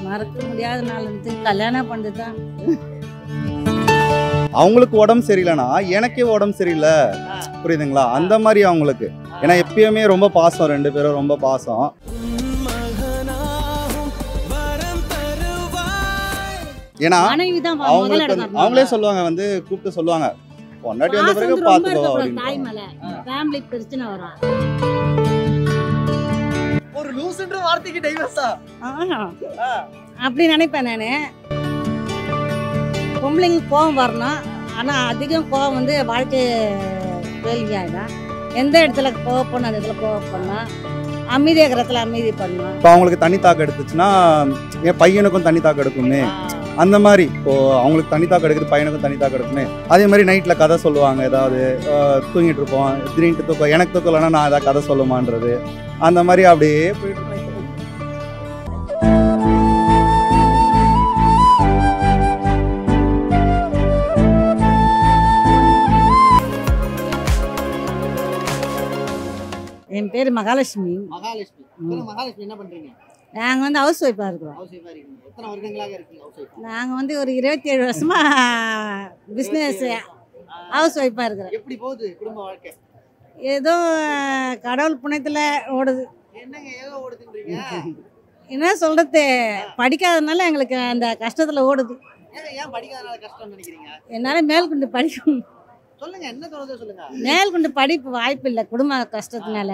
மறக்க முடியாத நாள் வந்து கல்யாணம் பண்ணது தான் அவங்களுக்கு உடம்பு சரியில்லைனா எனக்கே உடம்பு சரியில்லை புரியுதுங்களா அந்த மாதிரி அவங்களுக்கு ஏன்னா எப்பயுமே ரொம்ப பாசம் ரெண்டு பேரும் ரொம்ப பாசம் ஏன்னா மனைவி தான் அவங்களுக்கு வந்து- அவங்களே சொல்லுவாங்க வந்து கூப்பிட்டு சொல்லுவாங்க பொண்டாட்டி வந்த பிறகு பார்த்துக்கோ அப்படின்னு தாய் மேல ஃபேமிலி பிரச்சனை வரும் ஒரு லூசுன்ற வார்த்தைக்கு டைவர்ஸா ஆஹா. அப்படி நினைப்பேன் நான் பொம்பளைங்களுக்கு கோவம் வரணும் ஆனால் அதிகம் கோவம் வந்து வாழ்க்கை கேள்வியாகிடும் எந்த இடத்துல கோவப்படணும் அந்த இடத்துல கோவப்படணும் அமைதி இருக்கிற இடத்துல அமைதி பண்ணணும் இப்போ அவங்களுக்கு தண்ணி தாக்கம் எடுத்துச்சுன்னா என் பையனுக்கும் தண்ணி தாக்கம் எடுக்குமே அந்த மாதிரி இப்போ அவங்களுக்கு தண்ணி தாக்கம் எடுக்குது பையனுக்கும் தண்ணி தாக்கம் எடுக்குமே அதே மாதிரி நைட்டில் கதை சொல்லுவாங்க ஏதாவது அஹ், தூங்கிட்டு இருப்போம் திடீர்னு தூக்கம் எனக்கு தூக்கம் இல்லைன்னா நான் ஏதாவது கதை சொல்லுமான்றது அந்த மாதிரி அப்படியே போயிட்டு இருக்கும். என் பேர் மகாலட்சுமி மகாலட்சுமி சொல்லுங்க, மகாலட்சுமி என்ன பண்றீங்க நாங்கள் வந்து ஹவுஸ் ஒய்ஃபாக இருக்கிறோம் ஹவுஸ் ஒய்ஃபா இருக்கீங்க எத்தனை வருடங்களாக இருக்கீங்க ஹவுஸ் ஒய்ஃபா நாங்கள் வந்து ஒரு இருபத்தி ஏழு வருஷமாக பிஸ்னஸ் ஹவுஸ் ஒய்ஃபாக இருக்கிறோம் எப்படி போகுது குடும்ப வாழ்க்கை ஏதோ கடவுள் புண்ணியத்தில் ஓடுது என்னங்க ஏதோ ஓடுதுன்றீங்க என்ன சொல்கிறது படிக்காதனால எங்களுக்கு அந்த கஷ்டத்தில் ஓடுது ஏங்க ஏன் படிக்காதனால கஷ்டம்னு நினைக்கிறீங்க என்னால் மேல்கொண்டு படிக்க சொல்லுங்க என்ன தோணுதோ சொல்லுங்க மேல்கொண்டு படிப்பு வாய்ப்பு இல்லை குடும்ப கஷ்டத்தினால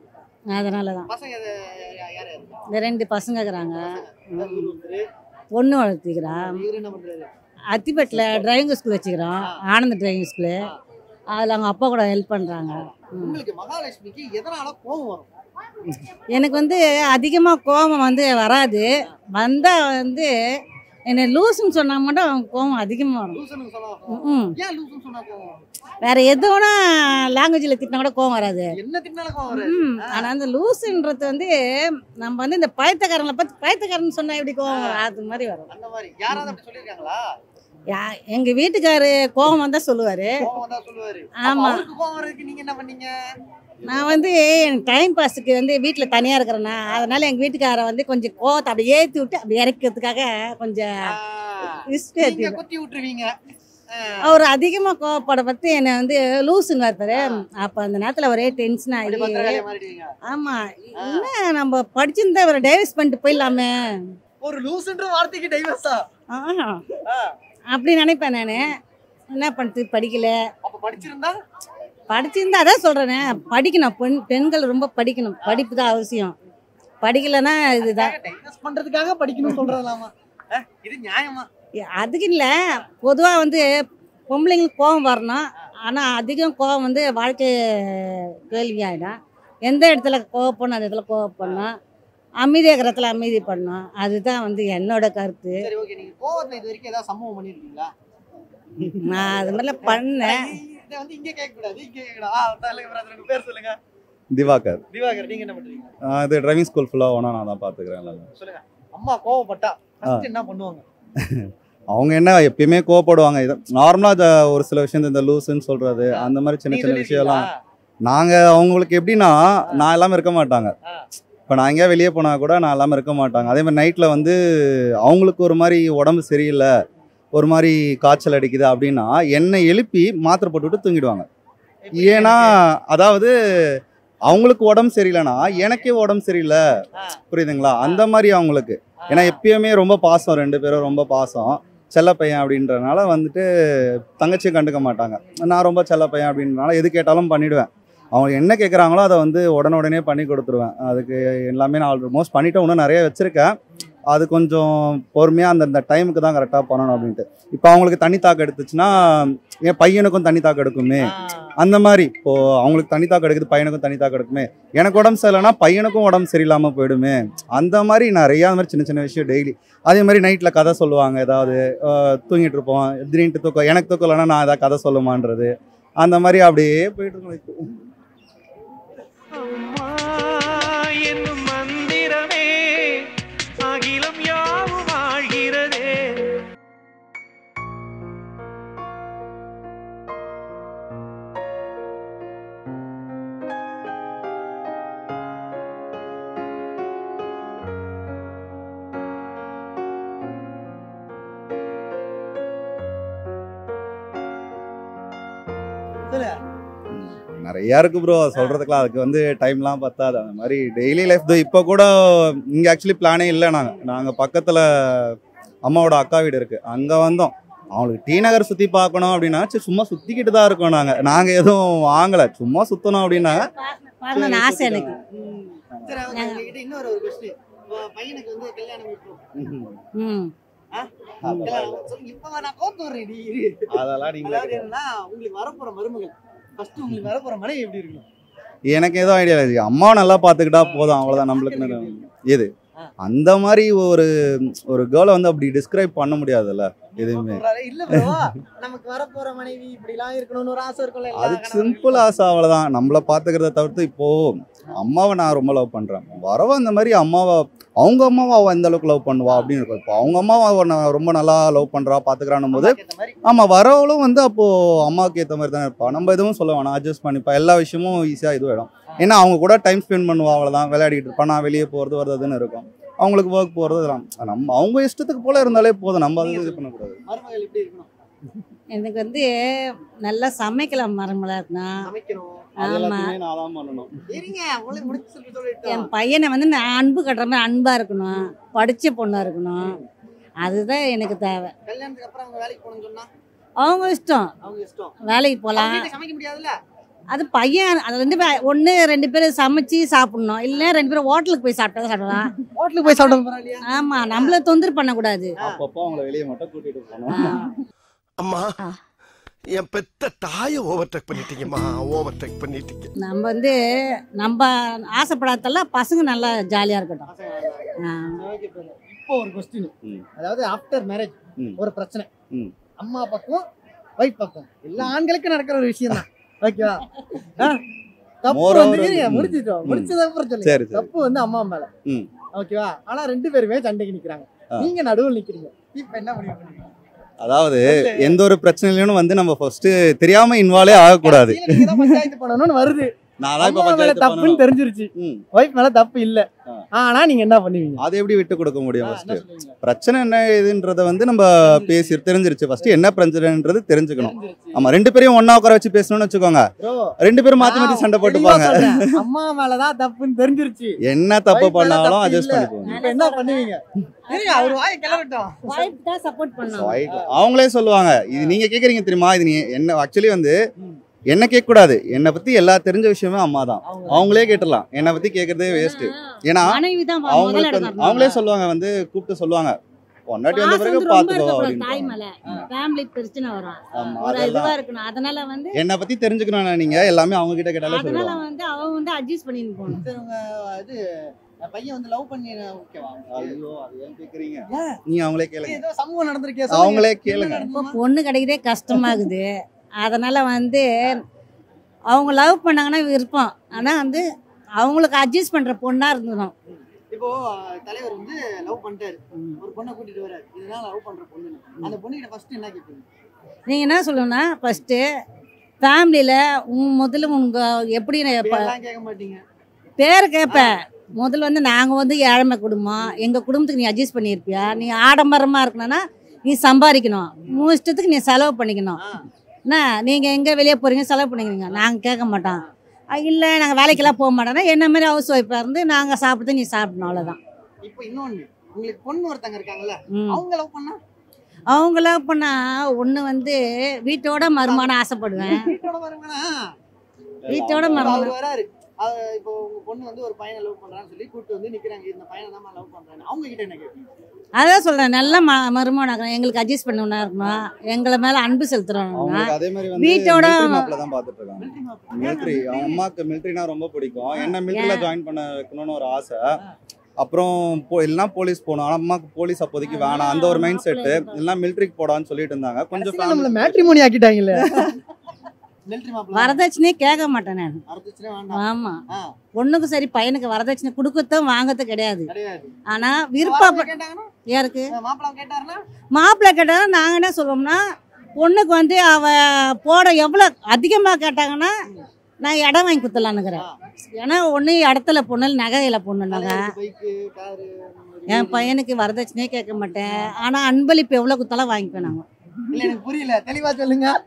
அதனால தான் பசங்க எது- யா- யாரு இந்த ரெண்டு பசங்க இருக்கிறாங்க இவரு ஒருத்தரு, பொண்ணு வளர்த்திக்கிறான் இவரு என்ன பண்றாரு அத்திப்பட்டில் டிரைவிங் ஸ்கூல் வச்சுக்கிறோம் ஆனந்த டிரைவிங் ஸ்கூலு அதில் அவங்க அப்பா கூட ஹெல்ப் பண்ணுறாங்க உங்களுக்கு மகாலட்சுமிக்கு எதனால கோபம் வரும் எனக்கு வந்து அதிகமாக கோபம் வந்து வராது வந்தால் வந்து என்னை லூசுன்னு சொன்னால் மட்டும் கோபம் அதிகமாக வரும் லூசுன்னு சொன்னா ம் ஏன் லூசுன்னு சொன்னா கோவம் வரும்? வேற எதுனா லாங்குவேஜில் திட்டினா கூட கோவம் வராது என்ன திட்டினாலும் கோவம் வரும் ம் ஆனால் அந்த லூசுன்றது வந்து நம்ம வந்து இந்த பயத்தக்காரங்களை பார்த்து பயத்தக்காரன்னு சொன்னால் எப்படி கோவம் வரும் அது மாதிரி வரும் அந்த மாதிரி யாராவது அப்படி சொல்லியிருக்காங்களா யா எங்கள் வீட்டுக்காரு கோவம் வந்தால் சொல்லுவார் கோவம் வந்தா சொல்லுவாரு ஆமா. அப்ப அவருக்கு கோவம் வரதுக்கு நீங்க என்ன பண்ணீங்க நான் வந்து எனக்கு டைம் பாஸுக்கு வந்து வீட்டில் தனியாக இருக்கிறேன்னா அதனால எங்கள் வீட்டுக்காரை வந்து கொஞ்சம் கோவத்தை அப்படி ஏற்றி விட்டு அப்படி இறக்கிறதுக்காக கொஞ்சம் ஆ, லிஸ்ட் நீங்க ஏற்றி குத்தி விட்டுருவீங்க ஆ, அவர் அதிகமாக கோவப்பட பற்றி என்னை வந்து லூசுன்னு இருப்பாரு அப்போ அந்த நேரத்தில் ஒரே டென்ஷன் அப்படி ஆகி பத்திரகாளியா மாறிடுவீங்க ஆமாம் என்ன நம்ம படிச்சிருந்தா அவரை டைவர்ஸ் பண்ணிட்டு போயிடலாமே ஒரு லூசுன்ற வார்த்தைக்கு டைவர்ஸா ஆஹா. அப்படி நினைப்பேன் நான் என்ன பண்ணுறது படிக்கல அப்ப படிச்சிருந்தா படிச்சிருந்தா அதான் சொல்கிறேனே படிக்கணும் பெண் பெண்கள் ரொம்ப படிக்கணும் படிப்பு தான் அவசியம் படிக்கலைன்னா இதுதான் டைவர்ஸ் பண்றதுக்காக படிக்கணும்னு சொல்றதாமா இது நியாயமா அதுக்கு இல்லை பொதுவாக வந்து பொம்பளைங்களுக்கு கோபம் வரணும் ஆனால் அதிகம் கோபம் வந்து வாழ்க்கை கேள்வியாகிடும் எந்த இடத்துல கோவப்படணும் அந்த இடத்துல கோவப்படணும் அமைதி இருக்கிற இடத்துல அமைதி பண்ணணும் அதுதான் வந்து என்னோட கருத்து சரி ஓகே நீங்க கோவத்துல இது வரைக்கும் ஏதாவது சம்பவம் பண்ணிருக்கீங்களா நான் அது மாதிரிலாம் பண்ணேன் இதை வந்து இங்க கேட்க கூடாது இங்க கேட்க கூடாது ஆ சொல்லுங்க brother, உங்க பேர் சொல்லுங்க திவாகர் திவாகர் நீங்க என்ன பண்றீங்க ஆஹ் இது டிரைவிங் ஸ்கூல் ஃபுல்லாக ஒன்றா நான் தான் பார்த்துக்கிறேன் எல்லாமே சொல்லுங்க அம்மா கோவப்பட்டா first என்ன பண்ணுவாங்க அவங்க என்ன எப்பயுமே கோவப்படுவாங்க இது நார்மலாக ஒரு சில விஷயம் இந்த லூசுன்னு சொல்றது அந்த மாதிரி சின்ன நீங்க சின்ன விஷயம்லாம் சொல்லிருக்கீங்களா? நாங்கள் அவங்களுக்கு எப்படின்னா நான் இல்லாமல் இருக்க மாட்டாங்க ஆ. இப்போ நான் எங்கேயா வெளியே போனால் கூட நான் இல்லாமல் இருக்க மாட்டாங்க அதே மாதிரி நைட்டில் வந்து அவங்களுக்கு ஒரு மாதிரி உடம்பு சரியில்லை ஒரு மாதிரி காய்ச்சல் அடிக்குது அப்படின்னா என்னை எழுப்பி மாத்திரை போட்டுவிட்டு தூங்கிடுவாங்க எப்படி ஏன்னா அதாவது அவங்களுக்கு உடம்பு சரியில்லைனா எனக்கே உடம்பு சரியில்லை ஆ. புரியுதுங்களா அந்த மாதிரி அவங்களுக்கு ஏன்னா எப்பயுமே ரொம்ப பாசம் ரெண்டு பேரும் ரொம்ப பாசம் செல்ல பையன் அப்படின்றனால வந்துட்டு தங்கச்சியும் கண்டுக்க மாட்டாங்க நான் ரொம்ப செல்ல பையன் அப்படின்றனால எது கேட்டாலும் பண்ணிடுவேன் அவங்க என்ன கேட்குறாங்களோ அதை வந்து உடனே உடனே பண்ணி கொடுத்துருவேன் அதுக்கு எல்லாமே நான் ஆல்மோஸ்ட் பண்ணிட்டேன் இன்னும் நிறைய வச்சுருக்கேன் அது கொஞ்சம் பொறுமையாக அந்தந்த டைமுக்கு தான் கரெக்டாக பண்ணணும் அப்படின்ட்டு இப்போ அவங்களுக்கு தண்ணி தாக்கம் எடுத்துச்சுன்னா என் பையனுக்கும் தண்ணி தாக்கம் எடுக்குமே ஆ. அந்த மாதிரி இப்போ அவங்களுக்கு தண்ணி தாக்கம் எடுக்குது பையனுக்கும் தண்ணி தாக்கம் எடுக்குமே எனக்கு உடம்பு சரியில்லைனா பையனுக்கும் உடம்பு சரியில்லாமல் போயிடுமே அந்த மாதிரி நிறைய அந்த மாதிரி சின்ன சின்ன விஷயம் டெய்லி அதே மாதிரி நைட்டில் கதை சொல்லுவாங்க ஏதாவது அஹ், தூங்கிட்டு இருப்போம் திடீர்னு தூக்கம் எனக்கு தூக்கம் இல்லைன்னா நான் ஏதாவது கதை சொல்லுமான்றது அந்த மாதிரி அப்படியே போயிட்டு இருக்கோம் அம்மா என்னும் மந்திரமே அகிலம் யாவும் ஆழ்கிறதே நிறைய இருக்கு ப்ரோ சொல்றதுக்குலாம் அதுக்கு வந்து டைம்லாம் பத்தாது அந்த மாதிரி டெய்லி லைஃப் இப்போ கூட இங்க ஆக்சுவலி பிளானே இல்லை நாங்க நாங்க பக்கத்துல அம்மாவோட அக்கா வீடு இருக்கு அங்க வந்தோம் அவங்களுக்கு டி நகர் சுத்தி பார்க்கணும் அப்படின்னா சரி சும்மா சுத்திக்கிட்டு தான் இருக்கோம் நாங்க நாங்க எதுவும் வாங்கல சும்மா சுத்தணும் அப்படின்னா பார்க்கணும்னு ஆசை எனக்கு சரி அவங்க உங்ககிட்ட இன்னொரு ஒரு கொஸ்டின் பையனுக்கு வந்து கல்யாணம் இப்போ ம் கல்யாணம் சொல்லு, இப்ப நான் கோத்து வர்றேன் நீ இரு. அதெல்லாம் அதாவது என்னன்னா உங்களுக்கு வரப்போற மருமகள் ஃபர்ஸ்ட் உங்களுக்கு வரப்போற மனைவி எப்படி இருக்கணும் எனக்கு எதுவும் ஐடியா இல்லை அம்மாவை நல்லா பார்த்துக்கிட்டா போதும் அவ்வளோதான் நம்மளுக்கு எது அந்த மாதிரி ஒரு ஒரு கேர்ளை வந்து அப்படி டிஸ்கிரைப் பண்ண முடியாதுல்ல எதுவுமே சொல்றாரு, இல்ல ப்ரோ நமக்கு வரப்போற மனைவி இப்படி எல்லாம் இருக்கணும்னு ஒரு ஆசை இருக்கும்ல எல்லா அதுக்கு கணவர்களுக்கும். சிம்பிள் ஆசை அவ்வளோதான் நம்மளை பார்த்துக்கிறத தவிர்த்து இப்போ அம்மாவை நான் ரொம்ப லவ் பண்ணுறேன் வரவ அந்த மாதிரி அம்மாவை அவங்க அம்மாவை அவள் எந்த அளவுக்கு லவ் பண்ணுவா அப்படின்னு இருக்கும் இப்போ அவங்க அம்மாவை அவ நான் ரொம்ப நல்லா லவ் பண்ணுறா பார்த்துக்கிறான் போது அம்மாக்கு ஏத்த மாதிரி ஆமாம் வரவளும் வந்து அப்போது அம்மாவுக்கு ஏற்ற மாதிரி தானே இருப்பா நம்ம எதுவும் சொல்ல வேணாம் அட்ஜஸ்ட் பண்ணிப்பா எல்லா விஷயமும் ஈஸியாக இதுவாகிடும் ஏன்னா அவங்க கூட டைம் ஸ்பெண்ட் பண்ணுவா அவ்வளோதான் விளையாடிட்டு இருப்பா நான் வெளியே போகிறது வர்றதுன்னு இருக்கும் அவங்களுக்கு ஒர்க் போகிறது இதெல்லாம் நம்ம அவங்க இஷ்டத்துக்கு போல இருந்தாலே போதும் நம்ம அதை இது பண்ணக்கூடாது மருமகள் எப்படி இருக்கணும் எனக்கு வந்து நல்லா சமைக்கலாம் மரமெல்லாம் இருக்கணும் சமைக்கணும் அது ஆமா எல்லாத்தையுமே நான் தான் பண்ணணும் சரிங்க உங்களுக்கு முடிச்சு சொல்லி சொல்லிட்டோம் என் பையனை வந்து நான் அன்பு கட்டுற மாதிரி அன்பா இருக்கணும் படிச்ச பொண்ணா இருக்கணும் அதுதான் எனக்கு தேவை கல்யாணத்துக்கு அப்புறம் அவங்க வேலைக்கு போகணும்னு சொன்னா அவங்க இஷ்டம் அவங்க இஷ்டம் வேலைக்கு அவங்க போகலாம் வீட்டுல சமைக்க முடியாதுல்ல அது பையன் அது வந்து ஒன்று ரெண்டு பேரும் சமைச்சு சாப்பிடணும் இல்லை ரெண்டு பேரும் ஹோட்டலுக்கு போய் சாப்பிட்டா தான் சாப்பிடலாம் ஹோட்டலுக்கு போய் சாப்பிட பரவாயில்லையா ஆமாம் நம்மள தொந்தரவு பண்ணக்கூடாது அப்பப்போ அவங்கள வெளியே மட்டும் கூட்டிட்டு போகணும் அம்மா ஆ. என் பெத்த தாயை ஓவர்டேக் பண்ணிட்டீங்கம்மா ஓவர்டேக் பண்ணிட்டீங்க நம்ம வந்து நம்ம ஆசைப்படாதெல்லாம் பசங்க நல்லா ஜாலியாக இருக்கட்டும் ஆ. Okay brother. இப்போ ஒரு கொஸ்டின் ம். அதாவது ஆஃப்டர் மேரேஜ் ம். ஒரு பிரச்சனை ம். அம்மா பக்கம் ஒய்ஃப் பக்கம் எல்லா ஆண்களுக்கும் நடக்கிற ஒரு விஷயம் தான் ஓகேவா தப்பு Moreover வந்து வந்து- ம். முடிச்சிட்டோம் ம். முடிச்சது அப்புறம் சொல்லுங்க சரி சரி தப்பு வந்து அம்மா மேல ம். ஓகேவா ஆனா ரெண்டு பேருமே சண்டைக்கு நிக்கிறாங்க ஆ. நீங்க நடுவில் நிக்கிறீங்க இப்ப என்ன முடிவு பண்ணுவீங்க அதாவது எந்த ஒரு பிரச்சனையிலும் வந்து நம்ம ஃபர்ஸ்ட் தெரியாம இன்வால்வே ஆகக்கூடாது கடைசியில நீங்க தான் பஞ்சாயத்து பண்ணணும்னு வருது நான் தான் இப்ப அம்மா மேல பஞ்சாயத்து தப்புன்னு பண்ணணும். தெரிஞ்சிருச்சு ம். ஒய்ஃப் மேல தப்பு இல்ல ஆ. ஆனா நீங்க என்ன பண்ணுவீங்க அதை எப்படி விட்டு கொடுக்க முடியும் ஆ, ஃபர்ஸ்ட் என்ன சொல்லுவீங்க? பிரச்சனை என்ன இதுன்றத வந்து நம்ம பேசி தெரிஞ்சிருச்சு ஃபர்ஸ்ட் என்ன பிரச்சனைன்றது தெரிஞ்சுக்கணும் தெரிஞ்சிருச்சு. ஆமா ரெண்டு பேரையும் ஒண்ணா உட்கார வச்சு பேசணும்னு வச்சுக்கோங்க Bro, ரெண்டு பேரும் மாத்தி மாத்தி நான் சண்டை தெளிவா போட்டுப்பாங்க சொல்றேன். அம்மா மேலதான் தப்புன்னு தெரிஞ்சிருச்சு என்ன தப்பு wife மேல பண்ணாலும் தப்பு அட்ஜஸ்ட் இல்ல. பண்ணிக்குவாங்க இப்ப என்ன பண்ணுவீங்க இருங்க, அவர் வாயை கிளறட்டும் ஒய்ஃப் தான் சப்போர்ட் பண்ணணும் Right. அவங்களே சொல்லுவாங்க இது நீங்க கேக்குறீங்க தெரியுமா இது நீ என்ன ஆக்சுவலி வந்து ம். என்ன கேட்க கூடாது என்னை பத்தி எல்லா தெரிஞ்ச விஷயமே அம்மா தான் அவங்க அவங்களே கேட்டுடலாம் என்னை பத்தி கேக்குறதே வேஸ்ட் ஏன்னா மனைவி தான் முதல்ல அவங்களுக்கு வந்து- எடுக்கணும். அவங்களே சொல்லுவாங்க வந்து கூப்பிட்டு சொல்லுவாங்க பொண்டாட்டி வந்த பாசம் பிறகு வந்து ரொம்ப பாத்துக்கோ இருக்கக்கூடாது தாய் அப்படின்னு மேல ஃபேமிலி பிரச்சனை வரும் ஆமா ஒரு அதெல்லாம் இதுவா இருக்கணும் அதனால வந்து என்னை பத்தி தெரிஞ்சுக்கணும் நீங்க எல்லாமே அவங்க கிட்ட கேட்டாலே அதனால சொல்லுவாங்க வந்து அவன் வந்து அட்ஜஸ்ட் பண்ணிட்டு போகணும் சரி, உங்க இது பையன் வந்து லவ் பண்ணி ஓகேவா ஐயோ அது ஏன் கேக்குறீங்க ஏன்? நீங்க அவங்களே கேளுங்க ஏதோ சம்பவம் நடந்திருக்கே அவங்களே கேளுங்க இப்போ பொண்ணு கிடைக்கிறதே கஷ்டமாகுது அதனால வந்து அவங்க லவ் பண்ணாங்கன்னா விருப்பம் ஆனா வந்து அவங்களுக்கு அட்ஜஸ்ட் பண்ற பொண்ணா இருந்துடும் இப்போ அஹ், தலைவர் வந்து லவ் பண்ணிட்டாரு ஒரு பொண்ணை கூட்டிட்டு வராரு இதனால லவ் பண்ற பொண்ணு அந்த பொண்ணுகிட்ட ஃபர்ஸ்ட் என்ன கேட்பீங்க நீங்க என்ன சொல்லணும்னா ஃபர்ஸ்ட் ஃபேமிலியில உன் முதல்ல உங்க எப்படி இப்படியெல்லாம் கேட்க மாட்டீங்க பேர் கேட்பேன் முதல்ல வந்து நாங்கள் வந்து ஏழ்மை குடும்பம் எங்கள் குடும்பத்துக்கு நீ அட்ஜஸ்ட் பண்ணியிருப்பியா நீ ஆடம்பரமாக இருக்கணும்னா நீ சம்பாதிக்கணும் உன் இஷ்டத்துக்கு நீ செலவு பண்ணிக்கணும் ஆ. என்ன நீங்கள் எங்கே வெளியே போகிறீங்க செலவு பண்ணிக்கிறீங்க நாங்கள் கேட்க மாட்டோம் இல்லை நாங்கள் வேலைக்கெல்லாம் போக மாட்டோம்னா என்ன மாதிரி ஹவுஸ் ஒய்ஃபாக இருந்து நாங்கள் சாப்பிட்டு நீ சாப்பிடணும் அவ்வளோதான் இப்போ இன்னொன்னு உங்களுக்கு பொண்ணு ஒருத்தங்க இருக்காங்கல்ல ம் அவங்க லவ் பண்ணா அவங்கள பண்ணால் ஒன்று வந்து வீட்டோட மருமானம் ஆசைப்படுவேன் வீட்டோட வருவானா வீட்டோட அவர் மருமானம் வராரு அது இப்போ உங்க பொண்ணு வந்து ஒரு பையனை லவ் பண்றான்னு சொல்லி கூப்பிட்டு வந்து நிக்கிறாங்க இந்த பையனை தான் லவ் பண்றாங்க அவங்க கிட்ட என்ன கேட்பீங்க அதான் சொல்கிறேன் நல்ல ம மருமானம் இருக்கணும் எங்களுக்கு அட்ஜஸ்ட் பண்ணணும்னா இருக்கணும் எங்களை மேலே அன்பு செலுத்துறோம்னா அவங்களுக்கு அதே மாதிரி வந்து வீட்டோட- military மாப்பிள்ளை தான் பாத்துட்டு இருக்காங்க மிலிட்டரி மாப்பிள்ளை. மிலிட்ரி அவங்க அம்மாக்கு மிலிட்ரினா ரொம்ப பிடிக்கும் என்ன மிலிட்ரியில ஜாயின் பண்ண வைக்கணும்னு ஒரு ஆசை அப்புறம் போ இல்லைன்னா போலீஸ் போகணும் ஆனால் அம்மாக்கு போலீஸ் அப்போதைக்கு வேணாம் அந்த ஒரு மைண்ட் செட்டு இல்லைன்னா மிலிட்ரிக்கு போடான்னு சொல்லிட்டு இருந்தாங்க கொஞ்சம் கடைசியில நம்மள family- மேட்ரிமோனி ஆக்கிட்டாங்கல்ல மிலிட்டரி மாப்பிள்ளை வரதட்சணையே கேட்க மாட்டேன் நான் வரதட்சணை வேண்டாம் ஆமா ஆ. பொண்ணுக்கு சரி பையனுக்கு வரதட்சணை கொடுக்கறதும் வாங்கறது கிடையாது கிடையாது ஆனா விருப்பம் மாப்பிள்ளை கேட்டாங்கன்னா யாருக்கு மாப்பிள்ளை கேட்டாருன்னா மாப்பிள்ளை கேட்டாலும் நாங்க என்ன சொல்லுவோம்னா பொண்ணுக்கு வந்து அவ போட எவ்வளவு அதிகமா கேட்டாங்கன்னா நான் இடம் வாங்கி கொடுத்துலான்னுக்கிறேன் ஏன்னா ஒண்ணு இடத்துல பொண்ணு இல்ல நகையில பொண்ணுனாங்க பைக்கு காரு என் பையனுக்கு வரதட்சணையே கேட்க மாட்டேன் ஆனா அன்பளிப்பு எவ்வளவு கொடுத்தாலும் வாங்கிப்பேன் நாங்க இல்ல எனக்கு புரியல தெளிவா சொல்லுங்க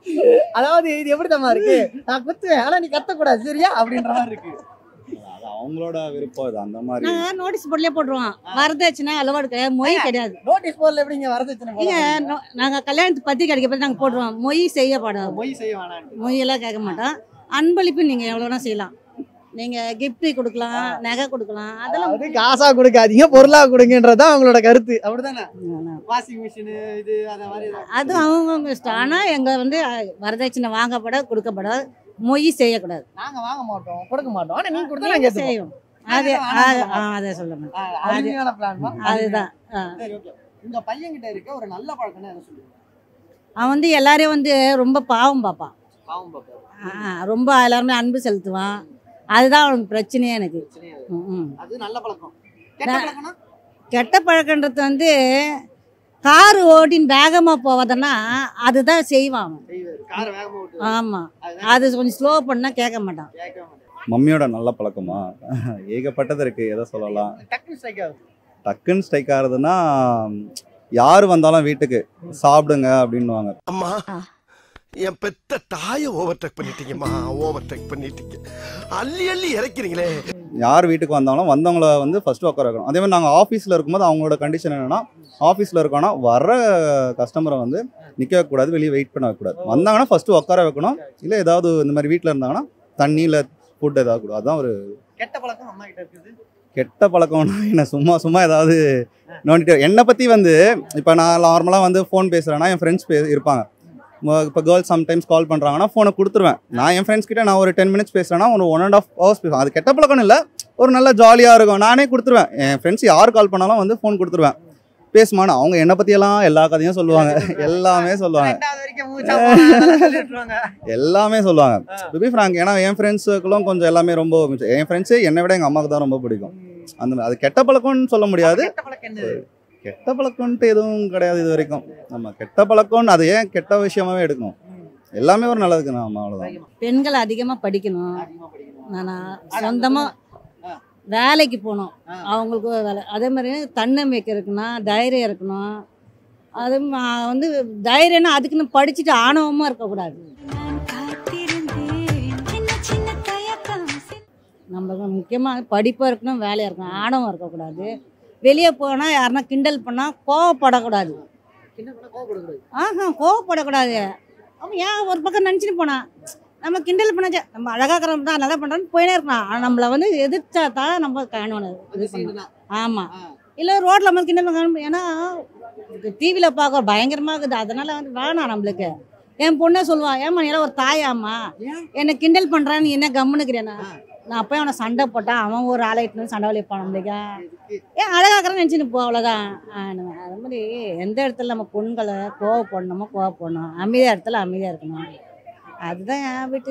அதாவது இது எப்படி தம்மா இருக்கு நான் குத்துவேன் ஆனா நீ கத்தக்கூடாது சரியா அப்படின்ற மாதிரி இருக்கு அது அவங்களோட விருப்பம் இது அந்த மாதிரி நாங்கள் நோட்டீஸ் போர்ட்லேயே போட்டுருவோம் வரதட்சணை அளவாடு கிடையாது மொய் கிடையாது நோட்டீஸ் போர்டில் எப்படிங்க வரதட்சணை இங்க போடுறாங்க? நாங்கள் கல்யாணத்து பத்திரிக்கை அடிக்க பற்றி நாங்கள் போட்டுருவோம் மொய் செய்யப்படாது மொய் செய்ய வேணாம் மொய்யெல்லாம் கேட்க மாட்டோம் அன்பளிப்பு நீங்கள் எவ்வளோனா செய்யலாம் நீங்கள் gift கொடுக்கலாம் நகை கொடுக்கலாம் அதெல்லாம் அதாவது காசா கொடுக்காதீங்க பொருளா கொடுங்கன்றதுதான் அவங்களோட கருத்து அப்படிதானே வாஷிங் மிஷின் இது அத மாதிரி ஏதாவது- அது அவங்கவுங்க இஷ்டம் ஆனால் எங்கள் வந்து அஹ், வரதட்சணை வாங்கப்பட கொடுக்கப்படாது மொய் செய்யக்கூடாது நாங்க வாங்க மாட்டோம் கொடுக்க மாட்டோம் ஆனா நீங்க கொடுத்தா நாங்க நீங்க ஏத்துப்போம். செய்வோம் அது நாங்க அது- வேணாம் ஆ, அதை சொல்ல மாட்டேன் ஆ, அருமையான பிளான் தான் அதுதான் ஆ. சரி ஓகே உங்க பையன் கிட்ட இருக்க ஒரு நல்ல பழக்கம்னா என்ன சொல்லுங்க அவன் வந்து எல்லாரையும் வந்து ரொம்ப பாவம் பார்ப்பான் பாவம் பாப்பாரு ஆ, ரொம்ப எல்லாருமே அன்பு செலுத்துவான் அதுதான் அவனுக்கு பிரச்சனையே எனக்கு பிரச்சனையே இல்லை. ம், ம். அது நல்ல பழக்கம் கெட்ட நான்- பழக்கம்னா கெட்ட பழக்கன்றது வந்து கார் ஓட்டின்னு வேகமாக போவதுன்னா அதுதான் செய்வான் அவன் செய்வாரு காரை வேகமா ஓட்டு ஆமாம் அதுதான் அது கொஞ்சம் ஸ்லோ பண்ணால் கேட்க மாட்டான் கேட்கவே மாட்டேன் மம்மியோட நல்ல பழக்கமா ஏகப்பட்டது இருக்கு எதை சொல்லலாம் டக்குனு ஸ்ட்ரைக் ஆகுது டக்குன்னு ஸ்ட்ரைக் ஆகுறதுன்னா யார் வந்தாலும் வீட்டுக்கு சாப்பிடுங்க அப்படின்னுவாங்க அம்மா என் பெத்த தாயை ஓவர்டேக் பண்ணிட்டீங்கம்மா ஓவர்டேக் பண்ணிட்டீங்க அள்ளி அள்ளி இறக்கிறீங்களே யார் வீட்டுக்கு வந்தாலும் வந்தவங்கள வந்து ஃபர்ஸ்ட் உட்கார வைக்கணும் அதே மாதிரி நாங்கள் ஆஃபீஸில் இருக்கும்போது அவங்களோட கண்டிஷன் என்னன்னா ஆஃபீஸில் இருக்கோம்னா வர கஸ்டமரை வந்து நிற்க வைக்கக்கூடாது வெளியே வெயிட் பண்ண வைக்கக்கூடாது வந்தாங்கன்னா ஃபர்ஸ்ட் உட்கார வைக்கணும் இல்லை ஏதாவது இந்த மாதிரி வீட்டில் இருந்தாங்கன்னா தண்ணி இல்லை ஃபுட் ஏதாவது கூட அதுதான் ஒரு கெட்ட பழக்கம் அம்மா கிட்ட இருக்குது கெட்ட பழக்கம்னா என்ன சும்மா சும்மா ஏதாவது நோண்டிட்டு என்னை பற்றி வந்து இப்போ நான் நார்மலாக வந்து ஃபோன் பேசுகிறேன்னா என் ஃப்ரெண்ட்ஸ் பே இருப்பாங்க இப்போ கேர்ள்ஸ் சம்டைம்ஸ் கால் பண்ணுறாங்கன்னா ஃபோனை கொடுத்துருவேன் நான் என் ஃப்ரெண்ட்ஸ் கிட்ட நான் ஒரு டென் மினிட்ஸ் பேசுகிறேன்னா ஒரு ஒன் அண்ட் ஆஃப் ஹவர்ஸ் பேசுவேன் அது கெட்ட பழக்கம் இல்லை ஒரு நல்ல ஜாலியாக இருக்கும் நானே கொடுத்துருவேன் என் ஃப்ரெண்ட்ஸ் யார் கால் பண்ணாலும் வந்து ஃபோன் கொடுத்துருவேன் பேசுமான்னு அவங்க என்னை பற்றியெல்லாம் எல்லா கதையும் சொல்லுவாங்க எல்லாமே சொல்லுவாங்க ரெண்டாவது வரைக்கும் மூச்சா போனா அதெல்லாம் சொல்லி விட்டுருவாங்க. எல்லாமே சொல்லுவாங்க ஆ. டு பி ஃப்ராங்க் ஏன்னா என் ஃப்ரெண்ட்ஸுக்குலாம் கொஞ்சம் எல்லாமே ரொம்ப மிச்சம். என் ஃப்ரெண்ட்ஸு என்னை விட எங்கள் அம்மாவுக்கு தான் ரொம்ப பிடிக்கும் அந்த மாதிரி அது கெட்ட பழக்கம்னு சொல்ல முடியாது கெட்ட பழக்கம் என்னது கெட்ட பழக்கம்ன்ட்டு எதுவும் கிடையாது இது வரைக்கும் நம்ம கெட்ட பழக்கம்னு அது ஏன் கெட்ட விஷயமாவே எடுக்கணும் எல்லாமே ஒரு நல்லதுக்கு தான் ஆமா அவ்வளோதான் அதிகமா பெண்கள் அதிகமாக படிக்கணும் அதிகமா படிக்கணும் நான் சொந்தமாக ஆ. வேலைக்கு போகணும் ஆ. அவங்களுக்கு ஒரு வேலை அதே மாதிரி தன்னம்பிக்கை இருக்கணும் தைரியம் இருக்கணும் அது ம- வந்து தைரியம்னா அதுக்குன்னு படிச்சுட்டு ஆணவமாக இருக்கக்கூடாது நான் காத்திருந்தேன் சின்ன சின்ன தயக்கம் நம்ம முக்கியமாக படிப்பாக இருக்கணும் வேலையாக இருக்கணும் ஆணவம் இருக்கக்கூடாது வெளியே போனால் யாருன்னா கிண்டல் பண்ணால் கோவப்படக்கூடாது என்ன பண்ண கோவப்படக்கூடாது ஆஹா கோவப்படக்கூடாது அவன் ஏன் ஒரு பக்கம் நினச்சிட்டு போனான் நம்ம கிண்டல் பண்ண நம்ம அழகாக்கிறோம் தான் நல்லா பண்ணுறோன்னு போயினே இருக்கலாம் ஆனால் நம்மளை வந்து எதிர்த்தா தான் நம்ம காணணும் அந்த இது சீன் பண்ணணும் தான் ஆமாம் ஆ. இல்லை ரோட்டில் நம்ம கிண்டல் பண்ண ஏன்னா டிவியில் பார்க்க பயங்கரமாக இருக்குது அதனால வந்து வேணாம் நம்மளுக்கு என் பொண்ணே சொல்லுவான் ஏம்மா நீ எல்லாம் ஒரு தாயாம்மா ஏன்? என்னை கிண்டல் பண்ணுறான்னு நீ என்ன கம்முனுக்கிறேன்னா ஆ. நான் அப்போ அவனை சண்டை போட்டான் அவன் ஒரு ஆளாயிட்டு சண்டை வலிப்பான் நம்மளுக்கா இதுக்கு ஏன் அழகாக்கிறேன்னு நினச்சின்னு போ அவ்வளோதான் அது மாதிரி எந்த இடத்துல நம்ம பொண்களை கோவப்படணுமோ கோவப்படணும் அமைதியாக இடத்துல அமைதியாக இருக்கணும் அதுதான் என் வீட்டு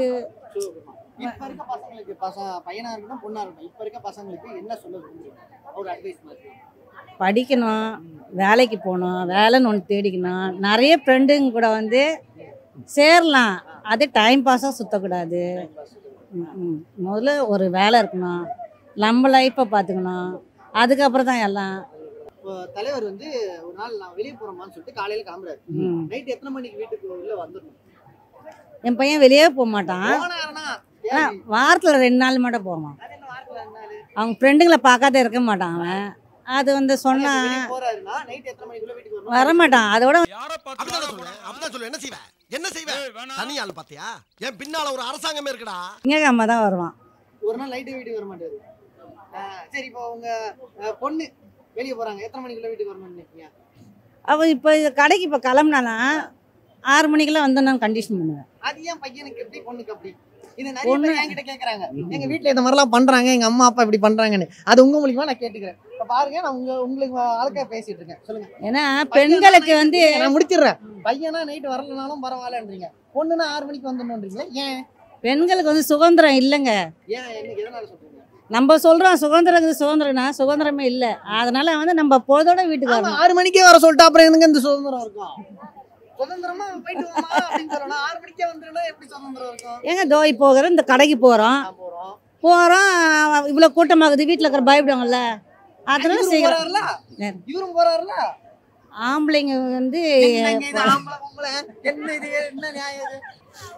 இப்ப இருக்க பசங்களுக்கு பச பையனா இருக்கட்டும் பொண்ணா இருக்கட்டும் இப்ப இருக்க பசங்களுக்கு என்ன சொல்ல விரும்புறீங்க ஒரு அட்வைஸ் மாதிரி படிக்கணும் வேலைக்கு போகணும் வேலைன்னு ஒன்று தேடிக்கணும் நிறைய ஃப்ரெண்டுங்க கூட வந்து சேரலாம் அது டைம் பாஸாக சுற்றக்கூடாது ம், ம். முதல்ல ஒரு வேலை இருக்கணும் நம்ம லைஃப்பை பார்த்துக்கணும் அதுக்கப்புறம் தான் எல்லாம் இப்போ தலைவர் வந்து ஒரு நாள் நான் வெளியே போறோமான்னு சொல்லிட்டு காலையில கிளம்புறாரு ம். நைட் எத்தனை மணிக்கு வீட்டுக்கு உள்ள வந்துடணும் என் பையன் வெளியே போக மாட்டான் போனாருன்னா ஆனால் வாரத்தில் ரெண்டு நாள் மட்டும் போவான் அது என்ன வாரத்துல ரெண்டு நாள்? அவங்க ஃப்ரெண்டுங்களை பார்க்காத இருக்க மாட்டான் அவன் அது வந்து சொன்னா வெளிய போறாருன்னா நைட் எத்தனை மணிக்குள்ள வீட்டுக்கு வரணும் வரமாட்டான் அதோட அப்படிதான் சொல்லுவேன் அப்படிதான் சொல்லுவேன் என்ன செய்வேன் என்ன செய்வேன் தனி ஆள் பாத்தியா என் பின்னால ஒரு அரசாங்கமே இருக்குடா திங்கக்கிழமை தான் வருவான் ஒரு நாள் நைட்டு வீட்டுக்கு வர மாட்டாரு ஆ, சரி இப்போ உங்க அஹ், பொண்ணு வெளியே போறாங்க எத்தனை மணிக்குள்ள வீட்டுக்கு வரணும்னு நினைக்கிறீங்க அவள் இப்போ கடைக்கு இப்போ கிளம்புனானா ஆறு மணிக்கெல்லாம் வந்து நான் கண்டிஷன் பண்ணுவேன் அது ஏன் பையனுக்கு எப்படி பொண்ணுக்கு அப்படி இது நிறைய பொண்ணு- பேர் என்கிட்ட கேக்குறாங்க எங்க வீட்ல இந்த மாதிரிலாம் பண்றாங்க எங்க அம்மா அப்பா இப்படி பண்றாங்கன்னு அது உங்க மூலியமா நான் கேட்டுக்கிறேன் இப்ப பாருங்க நான் உங்க உங்களுக்கு ஆளுக்கா பேசிட்டு இருக்கேன் சொல்லுங்க ஏன்னா பெண்களுக்கு வந்து நான் முடிச்சிடுறேன் பையனா நைட் வரலனாலும் பரவாயில்லன்றீங்க பொண்ணுனா ஆறு மணிக்கு வந்துடணுன்றீங்களா ஏன் பெண்களுக்கு வந்து சுதந்திரம் இல்லைங்க ஏன் என்ன எதனால சொல்றீங்க நம்ம சொல்கிறோம் சுதந்திரம் இருக்குது சுதந்திரம்னா சுதந்திரமே இல்லை அதனால வந்து நம்ம பொழுதோட வீட்டுக்கு ஆமா, வரணும் ஆறு மணிக்கே வர சொல்லிட்டு அப்புறம் எனக்கு இந்த சுதந்திரம் இருக்கும் சுதந்திரமா போயிட்டு வாமா அப்படின்னு சொல்லணும் ஆறு மணிக்கே வந்துருன்னா எப்படி சுதந்திரம் இருக்கும் ஏங்க தோய் போகிறோம் இந்த கடைக்கு போகிறோம் நான் போறோம் போகிறோம் இவ்வளோ கூட்டமாகுது வீட்டில் இருக்கிற பயப்படுவாங்கல்ல அதனால இவரும் சீக்கிரம் போறாருல நேரம். இவரும் போறாருல ஆம்பளைங்க வந்து என்னங்க இது ஆம்பளை பொம்பளை? என்ன இது என்ன நியாயம் இது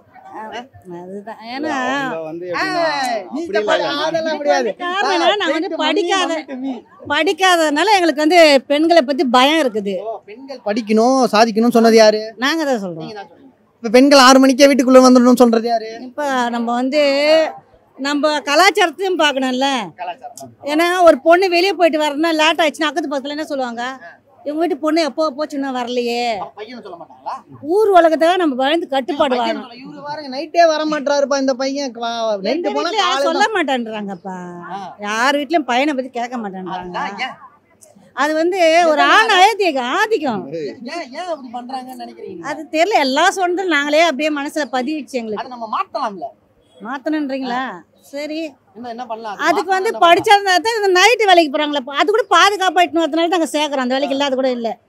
அதுதான் ஏன்னா அவங்க வந்து எப்படின்னா, ஏய், நீ அப்படி பாரு, இல்ல, அதெல்லாம் முடியாது காரணம் என்னன்னா, நான் வந்து Take money, படிக்காத money to me. படிக்காததுனால எங்களுக்கு வந்து பெண்களை பத்தி பயம் இருக்குது ஓ, பெண்கள் படிக்கணும் சாதிக்கணும் சொன்னது யாரு நாங்க தான் சொல்றோம் நீங்க தான் சொல்றீங்க. இப்ப பெண்கள் ஆறு மணிக்கே வீட்டுக்குள்ள வந்துடணும்னு சொல்றது யாரு இப்போ நம்ம வந்து நம்ம கலாச்சாரத்தையும் பார்க்கணும்ல கலாச்சாரம் ஏன்னா ஒரு பொண்ணு வெளியே போயிட்டு வரணும்னா லேட் ஆயிடுச்சுன்னா அக்கத்து பக்கத்துல என்ன சொல்லுவாங்க இவங்க வீட்டு பொண்ணு எப்போ போச்சுன்னா வரலையே அப்ப பையன் சொல்ல மாட்டாங்களா ஊர் உலகத்தை நம்ம பயந்து கட்டுப்பாடு பையன் வாங்கணும் சொல்ல, இவரு பாருங்க நைட்டே வர மாட்டாருப்பா இந்த பையன் நைட்டு எங்க போனா வீட்டுல யாரும் காலையில சொல்ல மாட்டேன்றாங்கப்பா ஆ. யார் வீட்லயும் பையனை பத்தி கேட்க மாட்டேன்றாங்க அதுதான் ஏன் அது வந்து ஒரு ஆண் ஆதிக்கம் ஆதிக்கம் ஏன் ஏன் அப்படி பண்றாங்கன்னு நினைக்கிறீங்க அது தெரியல எல்லாம் சொன்னதும் நாங்களே அப்படியே மனசுல பதிவிடுச்சு எங்களுக்கு அது நம்ம மாத்தலாம்ல மாத்தணுன்றீங்களா சரி என்ன என்ன பண்ணலாம் அதுக்கு வந்து படிச்சா தான் இந்த நைட்டு வேலைக்கு போறாங்களே அது கூட பாதுகாப்பா இட்டுன்னு வரதுனால தான் அங்க சேர்க்குறோம் அந்த வேலைக்கு இல்லாத கூட இல்ல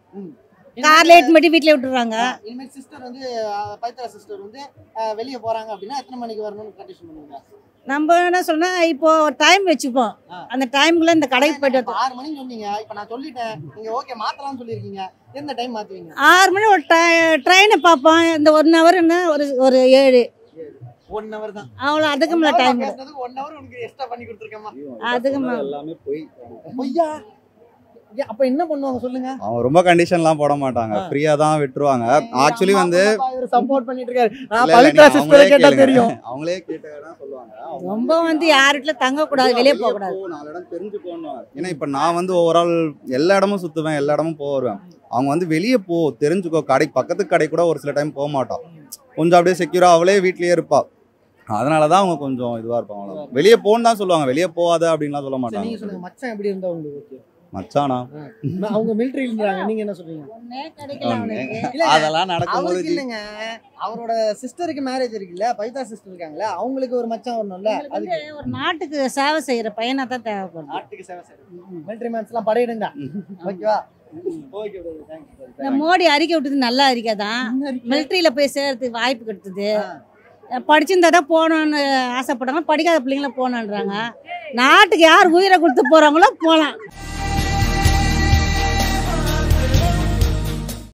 கார்ல எட்டு மணி வீட்டுல விட்டுறாங்க இனிமேல் சிஸ்டர் வந்து அஹ், பவித்ரா சிஸ்டர் வந்து அஹ், வெளிய போறாங்க அப்படின்னா எத்தனை மணிக்கு வரணும்னு கண்டிஷன் பண்ணுவீங்க நம்ம என்ன சொன்னா இப்போ டைம் வச்சுப்போம் ஆ. அந்த டைம்குள்ள இந்த கடைக்கு போயிட்டு இப்ப ஆறு மணிக்கு சொன்னீங்க இப்ப நான் சொல்லிட்டேன் நீங்க ஓகே மாத்தலாம்னு சொல்லிருக்கீங்க எந்த டைம் மாத்துவீங்க ஆறு மணி ஒரு ட்ரெயினை பார்ப்போம் இந்த ஒன் ஹவர்னா ஒரு ஒரு ஏழு ஒன் ஹவர் தான் அவ்வளோ அதுக்கு மேல டைம் ஒன் ஹவர் உனக்கு எக்ஸ்ட்ரா பண்ணி கொடுத்துருக்கேம்மா அதுக்கு சொன்னது மேல. எல்லாமே போய் பொய்யா ஏன், அப்ப என்ன பண்ணுவாங்க சொல்லுங்க அவங்க ரொம்ப கண்டிஷன்லாம் போட மாட்டாங்க ஃப்ரீயா தான் விட்டுருவாங்க ஆக்சுவலி வந்து சப்போர்ட் பண்ணிட்டு இருக்காரு நான் இல்ல, இல்ல, பவித்ரா நீங்க சிஸ்டரை அவங்களே கேட்டா கேளுங்க. தெரியும் அவங்களே கேட்டா சொல்லுவாங்க அவங்க ரொம்ப வந்து யார் வீட்டுல தங்க கூடாது வெளியே போக கூடாது போ, நாலு இடம் தெரிஞ்சுக்கோன்னு ஏன்னா இப்ப நான் வந்து ஓவரால் எல்லா இடமும் சுத்துவேன் எல்லா இடமும் போக வருவேன் அவங்க வந்து வெளியே போ தெரிஞ்சுக்கோ கடை பக்கத்து கடை கூட ஒரு சில டைம் போக மாட்டான் கொஞ்சம் அப்படியே செக்யூரா அவளே வீட்லயே இருப்பா அதனால தான் அவங்க கொஞ்சம் இதுவா இருப்பாங்க அவ்வளவுதான். வெளியே போன்னு தான் சொல்லுவாங்க வெளியே போகாத அப்படின்லாம் சொல்ல சரி, மாட்டாங்க நீங்க சொல்லுங்க மச்சான் எப்படி இருந்தா உங்களுக்கு ஓகே மச்சானா அவங்க மிலிட்டரி இருந்தாங்க நீங்க என்ன சொல்றீங்க ஒண்ணே கிடைக்கல அவனுக்கு இல்ல, அதெல்லாம் நடக்கும்போது அவருக்கு இல்லைங்க அவரோட சிஸ்டருக்கு மேரேஜ் இருக்குல்ல பவித்ரா சிஸ்டர் இருக்காங்களே அவங்களுக்கு ஒரு மச்சான் வரணும்ல எங்களுக்கு அதுக்கு வந்து ஒரு நாட்டுக்கு சேவை செய்யற பையனா தான் தேவைப்படுது நாட்டுக்கு சேவை செய்யணும் மிலிட்டரி மேன்ஸ் எல்லாம் படையிடுங்க ஓகேவா ஓகே தேங்க்ஸ் இந்த மோடி அறிக்கை விட்டது நல்ல அறிக்கை தான் மிலிட்ரியில போய் சேர்றதுக்கு வாய்ப்பு கிடைத்தது படிச்சிருந்தா தான் போகணும்னு ஆசைப்பட்டாங்க படிக்காத பிள்ளைங்கள போகணுன்றாங்க நாட்டுக்கு யார் உயிரை கொடுத்து போறாங்களோ போகலாம்